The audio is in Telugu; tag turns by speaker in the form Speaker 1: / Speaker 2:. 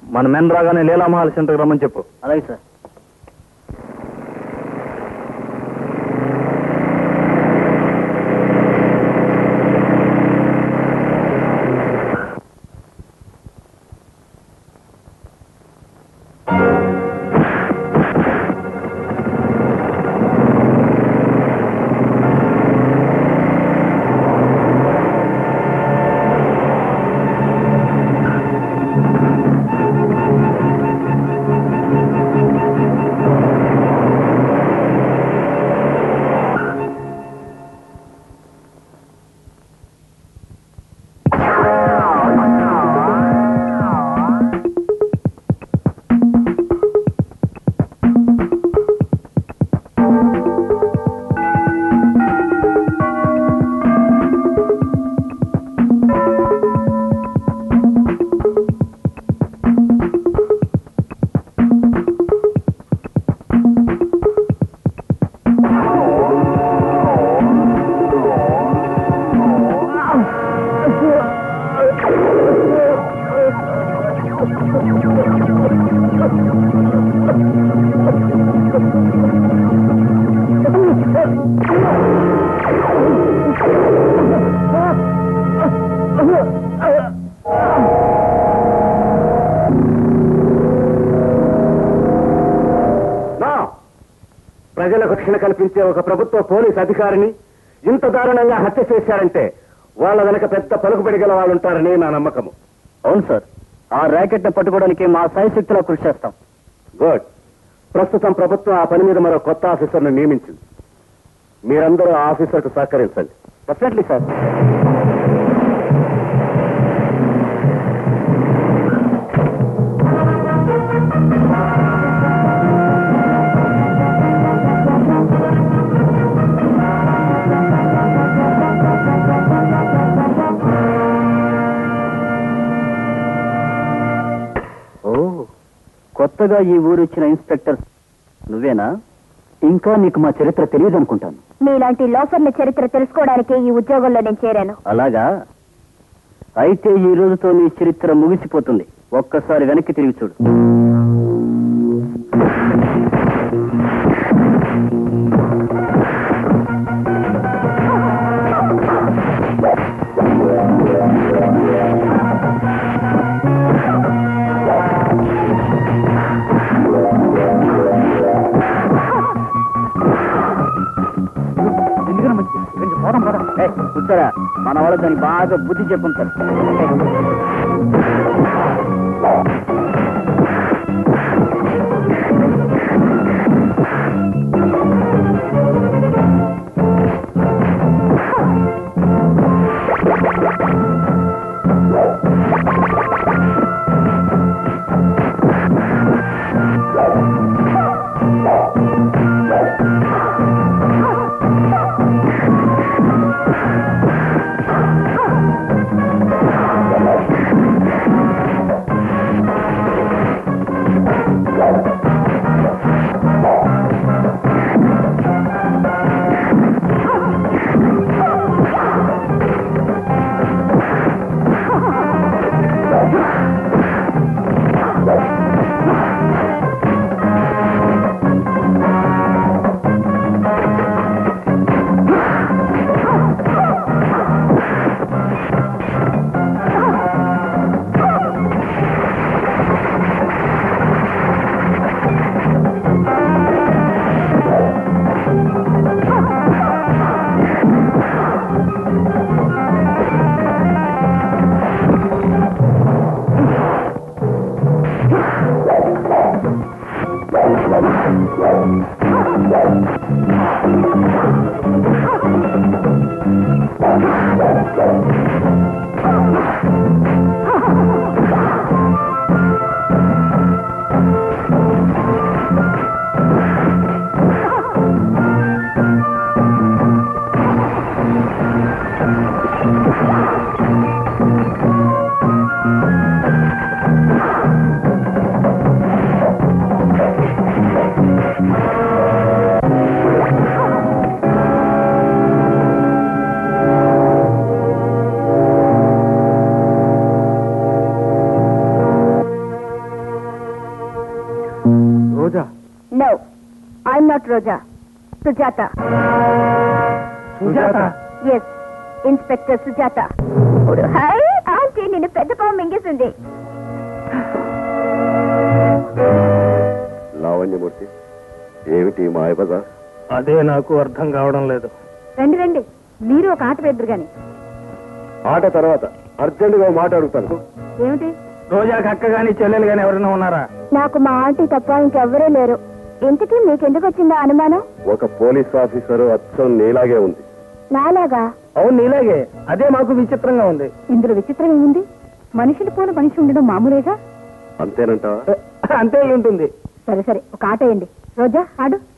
Speaker 1: మన మెన్ రాగానే లీలామహల్ సెంటర్కి రమ్మని చెప్పు
Speaker 2: అలాగే సార్
Speaker 1: నా ప్రజలకు రక్షణ కల్పించే ఒక ప్రభుత్వ పోలీస్ అధికారిని ఇంత దారుణంగా హత్య చేశారంటే వాళ్ళ వెనక పెద్ద పలుకుబడి గల వాళ్ళు ఉంటారని నా నమ్మకము
Speaker 2: అవును సార్ ఆ ర్యాకెట్ ని పట్టుకోవడానికి మా శక్తిలో కృషి చేస్తాం
Speaker 1: గుడ్ ప్రస్తుతం ప్రభుత్వం ఆ పని మీద మరో కొత్త ఆఫీసర్ను నియమించింది మీరందరూ ఆ ఆఫీసర్కు సహకరించండి
Speaker 2: డెఫినెట్లీ సార్ ఓ కొత్తగా ఈ ఊరు వచ్చిన ఇన్స్పెక్టర్ నువ్వేనా ఇంకా నీకు మా చరిత్ర తెలియదు అనుకుంటాను
Speaker 3: మీలాంటి లోఫర్ల చరిత్ర తెలుసుకోవడానికే ఈ ఉద్యోగంలో నేను చేరాను
Speaker 2: అలాగా అయితే ఈ రోజుతో నీ చరిత్ర ముగిసిపోతుంది ఒక్కసారి వెనక్కి తిరిగి చూడు ఏయ్, కూర్చోరా మన వాళ్ళు దానికి బాగా బుద్ధి చెప్పుంటారు
Speaker 3: not Roja Sujatha
Speaker 1: Sujatha
Speaker 3: S inspector Sujatha hi aunty నిన్ను పెద్ద పాము మింగేసింది
Speaker 1: లావణ్యమూర్తి ఏమిటి మాయబజా
Speaker 4: అదే నాకు అర్థం కావడం లేదు
Speaker 3: రండి రండి మీరు ఒక ఆట వేద్దరు గాని
Speaker 1: ఆట తర్వాత అర్జెంటుగా మాట అడుగుతాను
Speaker 3: ఏమిటి
Speaker 4: రోజాకి అక్క గాని చెల్లెలు గాని ఎవరైనా ఉన్నారా
Speaker 3: నాకు మా ఆంటీ తప్ప ఇంకెవ్వరూ లేరు ఇంతకీ మీకెందుకు వచ్చిందా అనుమానం
Speaker 1: ఒక పోలీస్ ఆఫీసరు అచ్చం నీలాగే ఉంది
Speaker 3: నాలాగా
Speaker 4: అవును నీలాగే అదే మాకు విచిత్రంగా ఉంది
Speaker 3: ఇందులో విచిత్రం ఏముంది మనుషులు పోలు మనిషి ఉండడం మామూలేగా
Speaker 1: అంతేనంటావా
Speaker 4: అంతే అయి ఉంటుంది
Speaker 3: సరే సరే ఒక ఆట వేయండి రోజా ఆడు